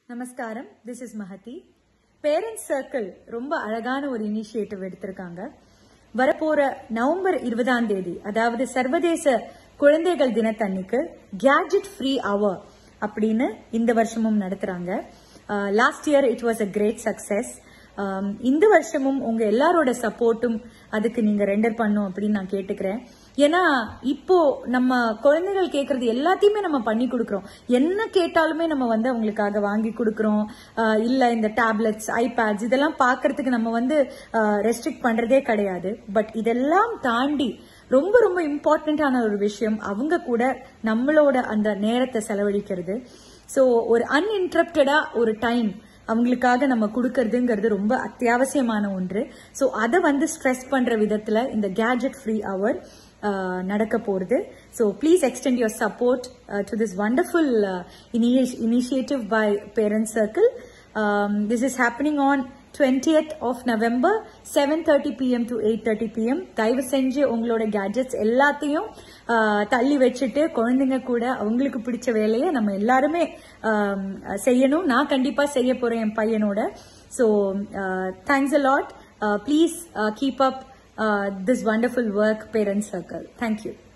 நமஸ்காரம் this is Mahathi parents circle ரொம்ப அழகான ஒரு இனிஷியேட்டிவ் எடுத்திருக்காங்க வரப்போற நவம்பர் இருபதாம் தேதி அதாவது சர்வதேச குழந்தைகள் தினத்தன்னைக்கு கேஜெட் ஃப்ரீ அவர் அப்படின்னு இந்த வருஷமும் நடத்துறாங்க last year it was a great success இந்த வருஷமும் உங்க எல்லாரோட சப்போர்ட்டும் அதுக்கு நீங்க ரெண்டர் பண்ணும் அப்படின்னு நான் கேட்டுக்கிறேன் ஏன்னா இப்போ நம்ம குழந்தைகள் கேட்கறது எல்லாத்தையுமே நம்ம பண்ணி கொடுக்குறோம் என்ன கேட்டாலுமே நம்ம வந்து அவங்களுக்காக வாங்கி கொடுக்குறோம் ஆஹ் இல்ல இந்த டேப்லெட்ஸ் ஐபேட்ஸ் இதெல்லாம் பார்க்கறதுக்கு நம்ம வந்து ரெஸ்ட்ரிக்ட் பண்றதே கிடையாது பட் இதெல்லாம் தாண்டி ரொம்ப ரொம்ப இம்பார்ட்டன்டான ஒரு விஷயம் அவங்க கூட நம்மளோட அந்த நேரத்தை செலவழிக்கிறது ஸோ ஒரு அன்இன்டரப்டடா ஒரு டைம் அவங்களுக்காக நம்ம கொடுக்கறதுங்கிறது ரொம்ப அத்தியாவசியமான ஒன்று ஸோ அதை வந்து ஸ்ட்ரெஸ் பண்ற விதத்துல இந்த கேஜெட் ஃப்ரீ அவர் நடக்க போறது so please extend your support to this wonderful initiative by parents circle this is happening on twentieth of November seven thirty PM to eight thirty PM தயவு செஞ்சு உங்களோட கேஜெட்ஸ் எல்லாத்தையும் தள்ளி வச்சுட்டு குழந்தைங்க கூட அவங்களுக்கு பிடிச்ச வேலையை நம்ம எல்லாருமே செய்யணும் நான் கண்டிப்பா செய்ய போறேன் என் பையனோட so thanks a lot please keep up this wonderful work, Parent Circle. Thank you.